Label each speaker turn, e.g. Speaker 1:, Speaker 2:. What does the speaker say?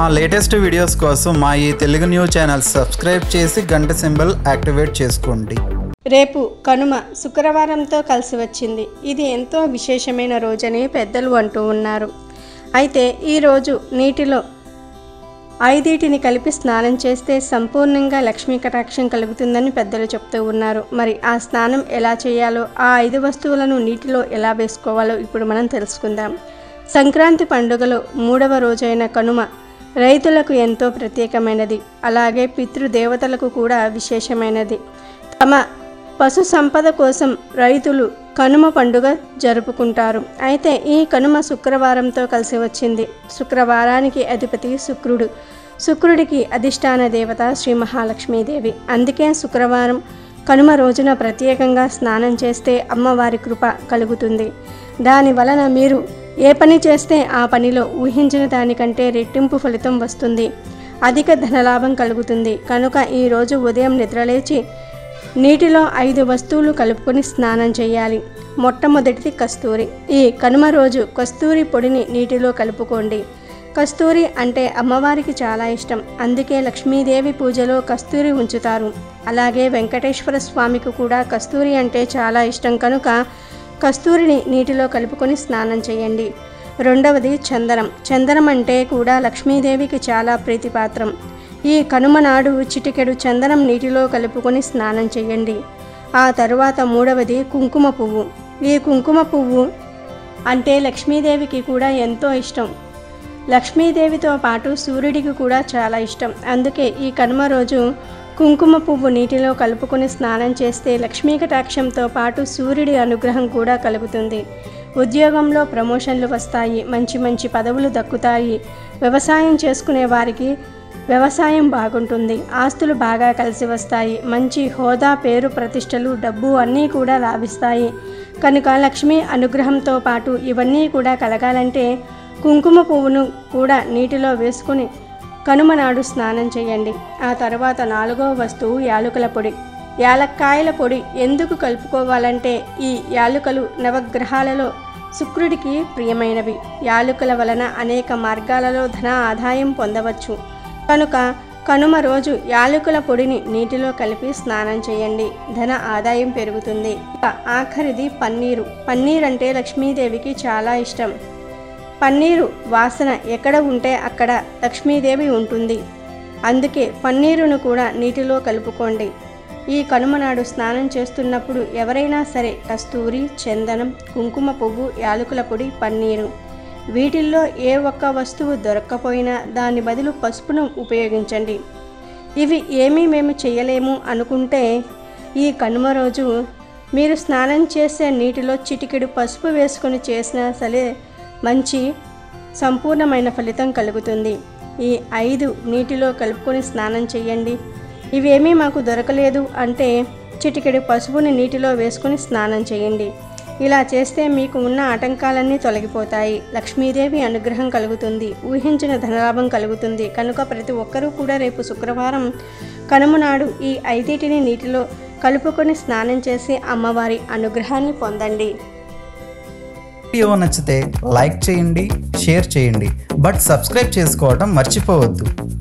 Speaker 1: మా latest videos కోసం మా ఈ తెలుగు న్యూస్ ఛానల్ సబ్స్క్రైబ్ చేసి గంట సింబల్ యాక్టివేట్ చేసుకోండి
Speaker 2: రేపు కనుమ శుక్రవారంతో కలిసి వచ్చింది ఇది ఎంతో విశేషమైన రోజని పెద్దలు అంటూ ఉన్నారు అయితే ఈరోజు నీటిలో ఐదీటిని కలిపి స్నానం చేస్తే సంపూర్ణంగా లక్ష్మీ కటాక్షం కలుగుతుందని పెద్దలు చెప్తూ ఉన్నారు మరి ఆ స్నానం ఎలా చేయాలో ఆ ఐదు వస్తువులను నీటిలో ఎలా వేసుకోవాలో ఇప్పుడు మనం తెలుసుకుందాం సంక్రాంతి పండుగలో మూడవ రోజైన కనుమ రైతులకు ఎంతో ప్రత్యేకమైనది అలాగే పితృదేవతలకు కూడా విశేషమైనది తమ పశు సంపద కోసం రైతులు కనుమ పండుగ జరుపుకుంటారు అయితే ఈ కనుమ శుక్రవారంతో కలిసి వచ్చింది శుక్రవారానికి అధిపతి శుక్రుడు శుక్రుడికి అధిష్టాన దేవత శ్రీ మహాలక్ష్మీదేవి అందుకే శుక్రవారం కనుమ రోజున ప్రత్యేకంగా స్నానం చేస్తే అమ్మవారి కృప కలుగుతుంది దాని వలన మీరు ఏ పని చేస్తే ఆ పనిలో ఊహించిన దానికంటే రెట్టింపు ఫలితం వస్తుంది అధిక ధనలాభం కలుగుతుంది కనుక ఈరోజు ఉదయం నిద్రలేచి నీటిలో ఐదు వస్తువులు కలుపుకొని స్నానం చేయాలి మొట్టమొదటిది కస్తూరి ఈ కనుమ రోజు కస్తూరి పొడిని నీటిలో కలుపుకోండి కస్తూరి అంటే అమ్మవారికి చాలా ఇష్టం అందుకే లక్ష్మీదేవి పూజలో కస్తూరి ఉంచుతారు అలాగే వెంకటేశ్వర స్వామికి కూడా కస్తూరి అంటే చాలా ఇష్టం కనుక కస్తూరిని నీటిలో కలుపుకొని స్నానం చేయండి రెండవది చందనం చందనం అంటే కూడా లక్ష్మీదేవికి చాలా ప్రీతిపాత్రం ఈ కనుమ నాడు చిటికెడు చందనం నీటిలో కలుపుకొని స్నానం చేయండి ఆ తరువాత మూడవది కుంకుమ పువ్వు ఈ కుంకుమ పువ్వు అంటే లక్ష్మీదేవికి కూడా ఎంతో ఇష్టం లక్ష్మీదేవితో పాటు సూర్యుడికి కూడా చాలా ఇష్టం అందుకే ఈ కనుమ రోజు కుంకుమ పువ్వు నీటిలో కలుపుకొని స్నానం చేస్తే లక్ష్మీ కటాక్షంతో పాటు సూర్యుడి అనుగ్రహం కూడా కలుగుతుంది ఉద్యోగంలో ప్రమోషన్లు వస్తాయి మంచి మంచి పదవులు దక్కుతాయి వ్యవసాయం చేసుకునే వారికి వ్యవసాయం బాగుంటుంది ఆస్తులు బాగా కలిసి వస్తాయి మంచి హోదా పేరు ప్రతిష్టలు డబ్బు అన్నీ కూడా లాభిస్తాయి కనుక లక్ష్మీ అనుగ్రహంతో పాటు ఇవన్నీ కూడా కలగాలంటే కుంకుమ పువ్వును కూడా నీటిలో వేసుకుని కనుమ నాడు స్నానం చేయండి ఆ తర్వాత నాలుగవ వస్తువు యాలుకల పొడి యాలక్కాయల పొడి ఎందుకు కలుపుకోవాలంటే ఈ యాలుకలు నవగ్రహాలలో శుక్రుడికి ప్రియమైనవి యాలుకల వలన అనేక మార్గాలలో ధన ఆదాయం పొందవచ్చు కనుక కనుమ రోజు యాలకుల పొడిని నీటిలో కలిపి స్నానం చేయండి ధన ఆదాయం పెరుగుతుంది ఇక ఆఖరిది పన్నీరు పన్నీర్ అంటే లక్ష్మీదేవికి చాలా ఇష్టం పన్నీరు వాసన ఎక్కడ ఉంటే అక్కడ లక్ష్మీదేవి ఉంటుంది అందుకే పన్నీరును కూడా నీటిలో కలుపుకోండి ఈ కనుమ నాడు స్నానం చేస్తున్నప్పుడు ఎవరైనా సరే కస్తూరి చందనం కుంకుమ పువ్వు యాలకుల పొడి పన్నీరు వీటిల్లో ఏ ఒక్క వస్తువు దొరక్కపోయినా దాని బదులు పసుపును ఉపయోగించండి ఇవి ఏమీ మేము చేయలేము అనుకుంటే ఈ కనుమ రోజు మీరు స్నానం చేసే నీటిలో చిటికెడు పసుపు వేసుకొని చేసినా సరే మంచి సంపూర్ణమైన ఫలితం కలుగుతుంది ఈ ఐదు నీటిలో కలుపుకొని స్నానం చేయండి ఇవేమీ మాకు దొరకలేదు అంటే చిటికెడు పసుపుని నీటిలో వేసుకొని స్నానం చేయండి ఇలా చేస్తే మీకు ఉన్న ఆటంకాలన్నీ తొలగిపోతాయి లక్ష్మీదేవి అనుగ్రహం కలుగుతుంది ఊహించిన ధనలాభం కలుగుతుంది కనుక ప్రతి ఒక్కరూ కూడా రేపు శుక్రవారం కనుమ నాడు ఈ ఐదిటిని నీటిలో కలుపుకొని స్నానం చేసి అమ్మవారి అనుగ్రహాన్ని పొందండి
Speaker 1: వీడియో నచ్చితే లైక్ చేయండి షేర్ చేయండి బట్ సబ్స్క్రైబ్ చేసుకోవడం మర్చిపోవద్దు